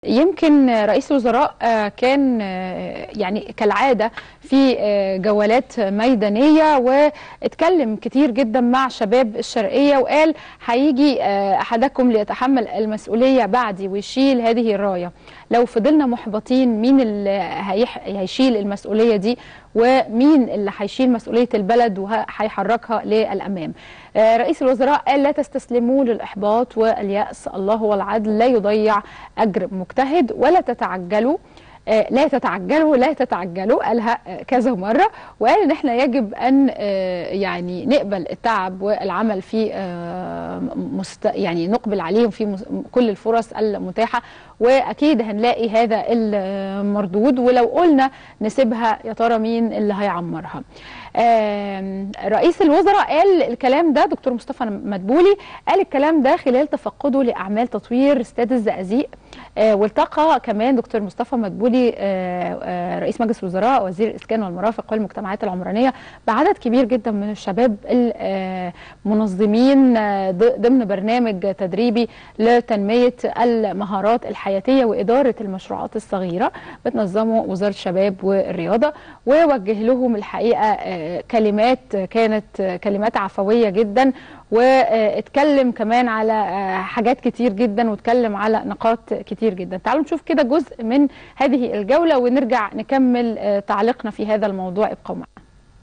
يمكن رئيس الوزراء كان يعني كالعادة في جولات ميدانية واتكلم كتير جدا مع شباب الشرقية وقال هيجي أحدكم ليتحمل المسؤولية بعدي ويشيل هذه الراية لو فضلنا محبطين مين اللي هيشيل المسؤولية دي ومين اللي هيشيل مسؤولية البلد وهيحركها للأمام رئيس الوزراء قال لا تستسلموا للإحباط واليأس الله هو العدل لا يضيع أجر مجتهد ولا تتعجلوا لا تتعجلوا لا تتعجلوا قالها كذا مرة وقال ان احنا يجب ان يعني نقبل التعب والعمل في مست يعني نقبل عليهم في كل الفرص المتاحة واكيد هنلاقي هذا المردود ولو قلنا نسيبها يا ترى مين اللي هيعمرها رئيس الوزراء قال الكلام ده دكتور مصطفى مدبولي قال الكلام ده خلال تفقده لاعمال تطوير استاد الزقازيق والتقى كمان دكتور مصطفى مدبولي رئيس مجلس الوزراء وزير الاسكان والمرافق والمجتمعات العمرانيه بعدد كبير جدا من الشباب المنظمين ضمن برنامج تدريبي لتنميه المهارات الحياتيه واداره المشروعات الصغيره بتنظمه وزاره الشباب والرياضه ووجه لهم الحقيقه كلمات كانت كلمات عفويه جدا واتكلم كمان على حاجات كتير جدا واتكلم على نقاط كتير جدا تعالوا نشوف كده جزء من هذه الجولة ونرجع نكمل تعليقنا في هذا الموضوع ابقوا معنا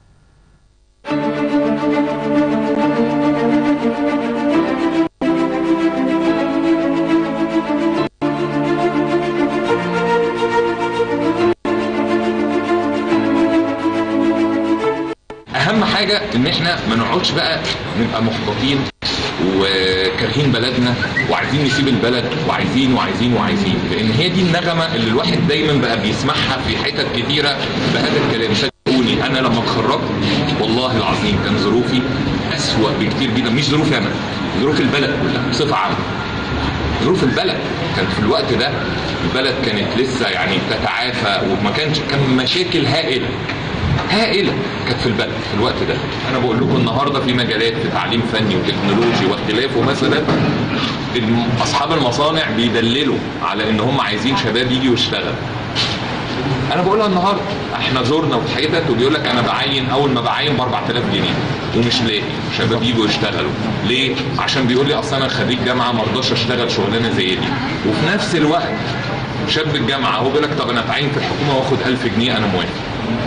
اهم حاجه ان احنا ما نقعدش بقى نبقى محبطين وكارهين بلدنا وعايزين نسيب البلد وعايزين وعايزين وعايزين لان هي دي النغمه اللي الواحد دايما بقى بيسمعها في حتت كتيره بهذا الكلام صدقوني انا لما اتخرجت والله العظيم كان ظروفي اسوأ بكتير جدا مش ظروفي انا ظروف البلد كلها بصفه عامه ظروف البلد كانت في الوقت ده البلد كانت لسه يعني تتعافى وما كانش كان مشاكل هائله هائله كانت في البلد في الوقت ده انا بقول لكم النهارده في مجالات في تعليم فني وتكنولوجي واختلافه مثلا اصحاب المصانع بيدللوا على ان هم عايزين شباب يجي ويشتغل انا بقولها النهارده احنا زرنا في حتت وبيقول لك انا بعين اول ما بعين ب 4000 جنيه ومش لاقي شباب يجوا يشتغلوا ليه؟ عشان بيقول لي اصل انا خريج جامعه ما رضاش اشتغل شغلانه زي دي وفي نفس الوقت شاب الجامعه هو بيقول لك طب انا اتعين في الحكومه واخد 1000 جنيه انا موافق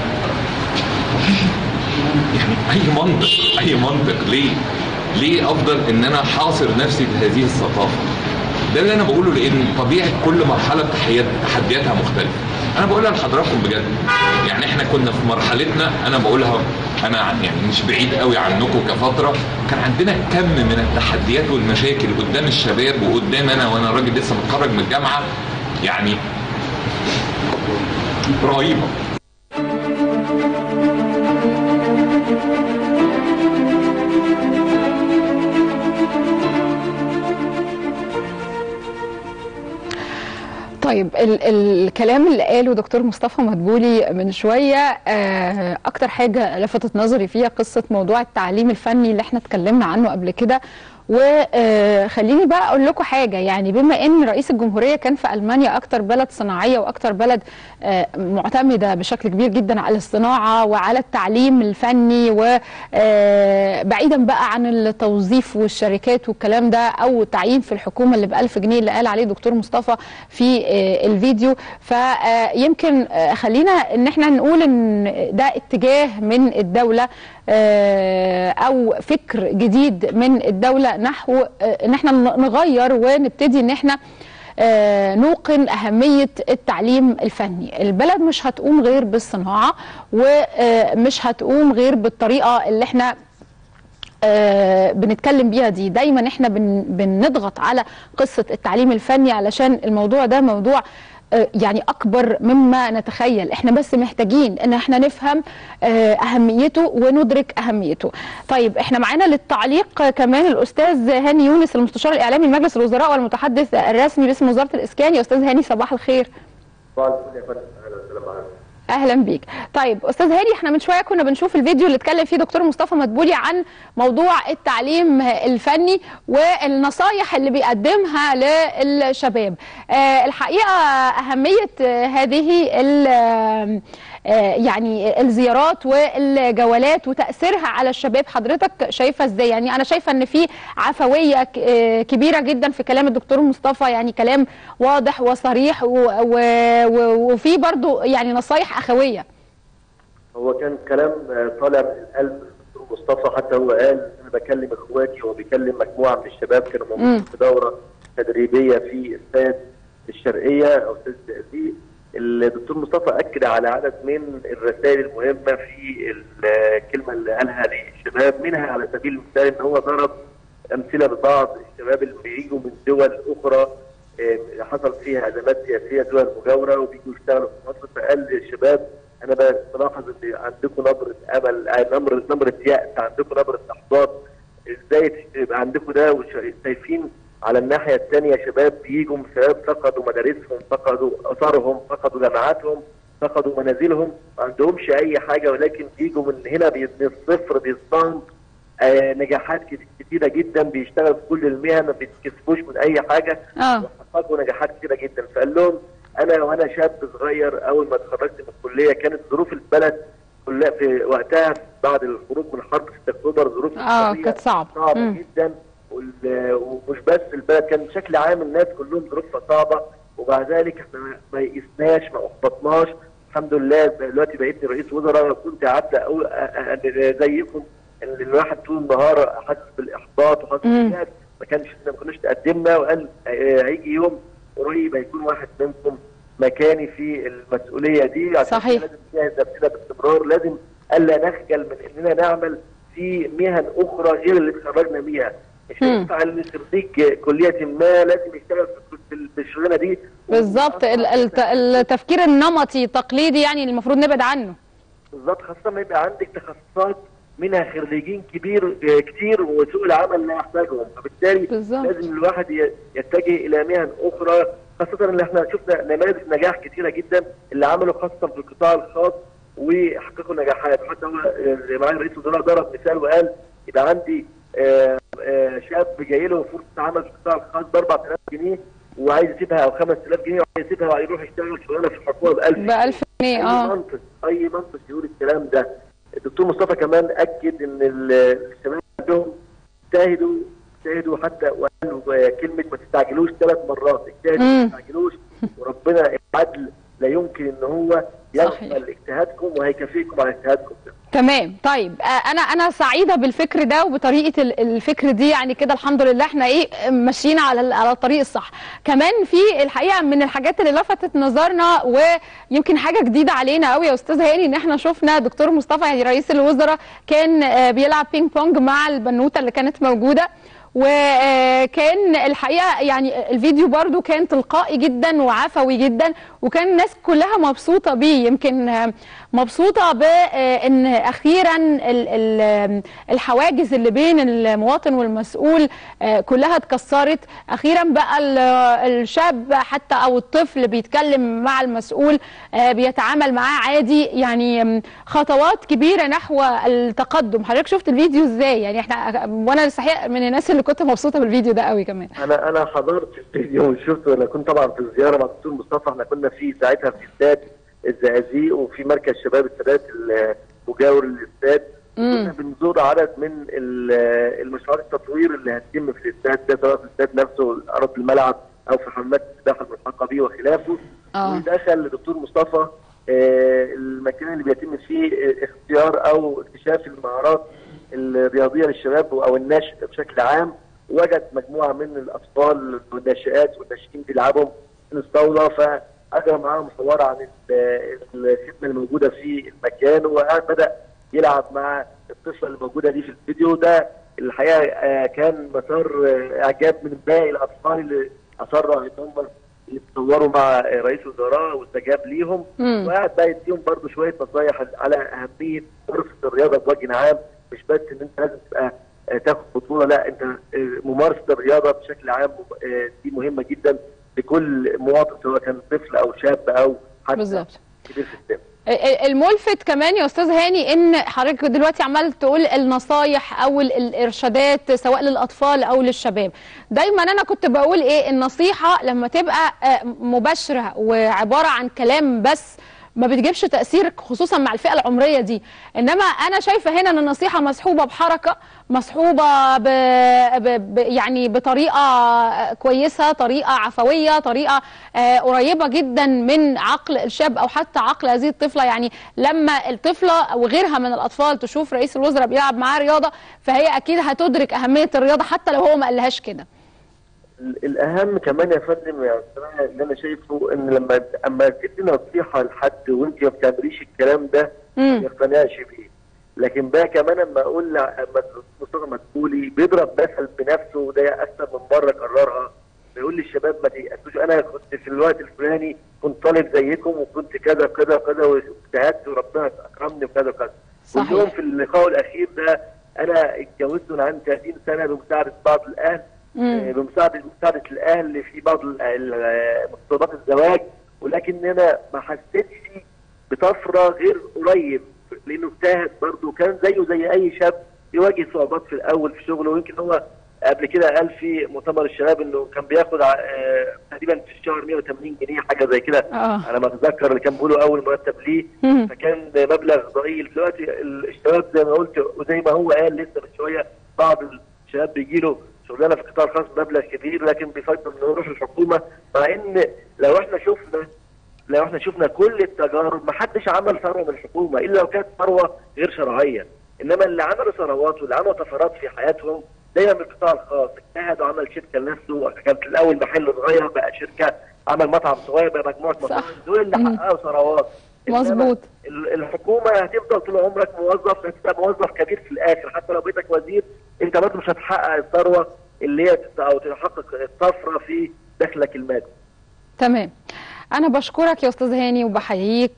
يعني اي منطق اي منطق ليه ليه افضل ان انا حاصر نفسي بهذه الثقافه ده اللي انا بقوله لان طبيعه كل مرحله تحدياتها مختلفه انا بقولها لحضراتكم بجد يعني احنا كنا في مرحلتنا انا بقولها انا يعني مش بعيد قوي عنكم كفتره كان عندنا كم من التحديات والمشاكل قدام الشباب وقدام انا وانا راجل لسه متخرج من الجامعه يعني رهيبه طيب ال الكلام اللي قاله دكتور مصطفى مدبولي من شويه آه اكتر حاجه لفتت نظري فيها قصه موضوع التعليم الفني اللي احنا اتكلمنا عنه قبل كده وخليني بقى اقول لكم حاجه يعني بما ان رئيس الجمهوريه كان في المانيا اكتر بلد صناعيه واكتر بلد معتمده بشكل كبير جدا على الصناعه وعلى التعليم الفني وبعيدا بقى عن التوظيف والشركات والكلام ده او التعيين في الحكومه اللي ب 1000 جنيه اللي قال عليه دكتور مصطفى في الفيديو فيمكن خلينا ان احنا نقول ان ده اتجاه من الدوله او فكر جديد من الدوله نحو ان احنا نغير ونبتدي ان احنا نوقن أهمية التعليم الفني البلد مش هتقوم غير بالصناعة ومش هتقوم غير بالطريقة اللي احنا آه بنتكلم بيها دي دايما احنا بن بنضغط على قصة التعليم الفني علشان الموضوع ده موضوع يعني اكبر مما نتخيل احنا بس محتاجين ان احنا نفهم اهميته وندرك اهميته طيب احنا معانا للتعليق كمان الاستاذ هاني يونس المستشار الاعلامي لمجلس الوزراء والمتحدث الرسمي باسم وزاره الاسكان يا استاذ هاني صباح الخير صباح الخير يا فندم اهلا وسهلا اهلا بيك طيب استاذ هادي احنا من شويه كنا بنشوف الفيديو اللي اتكلم فيه دكتور مصطفى مدبولي عن موضوع التعليم الفني والنصايح اللي بيقدمها للشباب آه الحقيقه اهميه آه هذه آه يعني الزيارات والجولات وتاثيرها على الشباب حضرتك شايفه ازاي يعني انا شايفه ان في عفويه كبيره جدا في كلام الدكتور مصطفى يعني كلام واضح وصريح وفي برضو يعني نصايح اخويه هو كان كلام طالع من القلب الدكتور مصطفى حتى هو قال انا بكلم اخواتي هو بيكلم مجموعه من الشباب كانوا موجودين في دوره تدريبيه في استاد الشرقيه او استاد الزقازيق الدكتور مصطفى اكد على عدد من الرسائل المهمه في الكلمه اللي قالها للشباب منها على سبيل المثال ان هو ضرب امثله ببعض الشباب اللي بيجوا من دول اخرى حصل فيها ازمات سياسيه دول مجاوره وبيجوا يشتغلوا في مصر فقال للشباب انا بلاحظ ان عندكم نبره امل نبره نبره يأس عندكم نبره احباط ازاي يبقى عندكم ده وشايفين على الناحيه الثانيه شباب بيجوا شباب فقدوا مدارسهم فقدوا اثارهم فقدوا جامعاتهم فقدوا منازلهم ما عندهمش اي حاجه ولكن بيجوا من هنا من الصفر بيصنعوا آه نجاحات كتيره جدا بيشتغلوا في كل المهن ما بيتكسفوش من اي حاجه اه وحققوا نجاحات كتيره جدا فقال لهم انا وانا شاب صغير اول ما اتخرجت من الكليه كانت ظروف البلد كلها في وقتها بعد الخروج من حرب 6 اكتوبر ظروف اه كانت صعبه صعبه جدا ومش بس البلد كان بشكل عام الناس كلهم ظروفها صعبه ومع ذلك احنا ما يئسناش ما احبطناش الحمد لله دلوقتي بقيت رئيس وزراء كنت قعدت اقول زيكم ان الواحد طول النهار حاسس بالاحباط وحاسس بالناس ما كانش ما كناش تقدمنا وقال هيجي يوم قريب هيكون واحد منكم مكاني في المسؤوليه دي عشان صحيح لازم نجهز نفسنا باستمرار لازم الا نخجل من اننا نعمل في مهن اخرى غير اللي اتخرجنا بيها مش هينفع ان خريج كليه ما لازم يشتغل في الشغلانه دي بالظبط التفكير النمطي التقليدي يعني المفروض نبعد عنه بالظبط خاصه ما يبقى عندك تخصصات منها خريجين كبير كتير وسوق العمل لا يحتاجهم فبالتالي بالزبط. لازم الواحد يتجه الى مهن اخرى خاصه اللي احنا شفنا نماذج نجاح كتيره جدا اللي عملوا خاصه في القطاع الخاص وحققوا نجاحات حتى هو معالي رئيس الوزراء ضرب مثال وقال يبقى عندي آآ آآ شاب جاي له فرصه عمل في القطاع الخاص ب 4000 جنيه وعايز يسيبها او 5000 جنيه وعايز يسيبها ويروح يشتغل شغلانه في الحكومه ب 1000 ب 1000 جنيه اه اي منطق اي منطق يقول الكلام ده الدكتور مصطفى كمان اكد ان الشباب عندهم اجتهدوا اجتهدوا حتى وقالوا كلمه ما تستعجلوش ثلاث مرات اجتهدوا ما تستعجلوش وربنا العدل لا يمكن ان هو يقبل اجتهادكم وهيكافئكم على اجتهادكم ده تمام طيب انا انا سعيده بالفكر ده وبطريقه الفكر دي يعني كده الحمد لله احنا ايه ماشيين على على الطريق الصح كمان في الحقيقه من الحاجات اللي لفتت نظرنا ويمكن حاجه جديده علينا قوي يا استاذ هاني ان احنا شفنا دكتور مصطفى يعني رئيس الوزراء كان بيلعب بينج بونج مع البنوته اللي كانت موجوده وكان الحقيقه يعني الفيديو برضو كان تلقائي جدا وعفوي جدا وكان الناس كلها مبسوطه بيه يمكن مبسوطه بان اخيرا الحواجز اللي بين المواطن والمسؤول كلها اتكسرت اخيرا بقى الشاب حتى او الطفل بيتكلم مع المسؤول بيتعامل معاه عادي يعني خطوات كبيره نحو التقدم حضرتك شفت الفيديو ازاي يعني احنا وانا صحيح من الناس اللي كنت مبسوطه بالفيديو ده قوي كمان انا انا حضرت الفيديو وشفته انا كنت طبعا في الزياره مع الدكتور مصطفى احنا كنا في ساعتها في استاد الزقازيق وفي مركز شباب السادات المجاور للاستاد كنا بنزور عدد من المشروعات التطوير اللي هتتم في الاستاد ده سواء في الاستاد نفسه ارض الملعب او في حمامات السباحه الملحقه به وخلافه آه. ودخل الدكتور مصطفى آه المكان اللي بيتم فيه اختيار او اكتشاف المهارات الرياضيه للشباب او الناشئ بشكل عام وجد مجموعه من الاطفال والناشئات والناشئين بيلعبوا تنس طاوله فاجرى معاهم حوار عن الخدمه الموجوده في المكان وبدا يلعب مع الطفله الموجوده دي في الفيديو ده الحقيقه كان مسار اعجاب من باقي الاطفال اللي اصروا ان هم يتصوروا مع رئيس الوزراء واستجاب ليهم وقعد بقى يديهم برضه شويه نصايح على اهميه فرصه الرياضه بوجه عام مش بس ان انت لازم تبقى تاخد بطوله لا انت ممارسه الرياضه بشكل عام دي مهمه جدا لكل مواطن سواء كان طفل او شاب او حتى بالظبط كبير في السن الملفت كمان يا استاذ هاني ان حضرتك دلوقتي عمال تقول النصايح او ال- الارشادات سواء للاطفال او للشباب دايما انا كنت بقول ايه النصيحه لما تبقى آه، مباشره وعباره عن كلام بس ما بتجيبش تاثير خصوصا مع الفئه العمريه دي انما انا شايفه هنا ان النصيحه مصحوبه بحركه مصحوبه ب... ب... ب... يعني بطريقه كويسه طريقه عفويه طريقه آه قريبه جدا من عقل الشاب او حتى عقل هذه الطفله يعني لما الطفله وغيرها من الاطفال تشوف رئيس الوزراء بيلعب معاه رياضه فهي اكيد هتدرك اهميه الرياضه حتى لو هو ما قالهاش كده ال- الاهم كمان يا فندم يا أستاذ اللي انا شايفه ان لما اما تدي نصيحه لحد وانت ما بتعمليش الكلام ده ما مم. يقتنعش بيه لكن بقى كمان اما اقول ل- اما مصطفى مدبولي بيضرب مثل بنفسه وده اكثر من مره كررها بيقول للشباب ما تيأسوش انا كنت في الوقت الفلاني كنت طالب زيكم وكنت كذا كذا كذا واجتهدت وربنا اكرمني وكذا وكذا صحيح. كلهم في اللقاء الاخير ده انا اتجوزت وانا عندي 30 سنه بمساعده بعض الاهل مم. آه، بمساعده مساعده الاهل في بعض ال- ال- متطلبات الزواج ولكن انا ما حسيتش بطفره غير قريب لانه اجتهد برضه كان زيه زي اي شاب يواجه صعوبات في الاول في شغله ويمكن هو قبل كده قال في مؤتمر الشباب انه كان بياخد ع- آه، تقريبا في الشهر 180 جنيه حاجه زي كده اه على ما اتذكر اللي كان بيقولوا اول مرتب ليه مم. فكان مبلغ ضئيل دلوقتي ال- الشباب زي ما قلت وزي ما هو قال لسه من شويه بعض الشباب بيجي له شغلانه في القطاع الخاص مبلغ كبير لكن بيفضل انه يروح الحكومه مع ان لو احنا شفنا لو احنا شفنا كل التجارب ما حدش عمل ثروه من الحكومه الا لو كانت ثروه غير شرعيه انما اللي عملوا ثروات واللي عملوا طفرات في حياتهم دايما من القطاع الخاص اجتهد وعمل شركه لنفسه كانت الاول محل صغير بقى شركه عمل مطعم صغير بقى مجموعه مطاعم دول اللي مم. حققوا ثروات إنما مظبوط. ال- الحكومه هتفضل طول عمرك موظف هتبقى موظف كبير في الاخر حتى لو بيتك وزير انت برضه مش هتحقق الثروه اللي هي تت- او تحقق الطفره في دخلك المادي. تمام أنا بشكرك يا أستاذ هاني وبحييك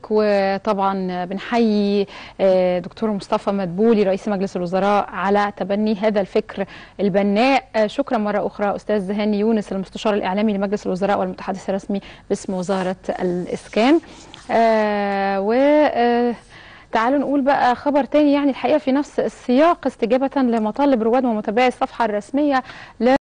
وطبعا بنحيي آه، دكتور مصطفى مدبولي رئيس مجلس الوزراء على تبني هذا الفكر البناء آه، شكرا مرة أخرى أستاذ هاني يونس المستشار الإعلامي لمجلس الوزراء والمتحدث الرسمي باسم وزارة الإسكان آه، و آه، تعالوا نقول بقى خبر تاني يعني الحقيقة في نفس السياق استجابة لمطالب رواد ومتابعي الصفحة الرسمية ل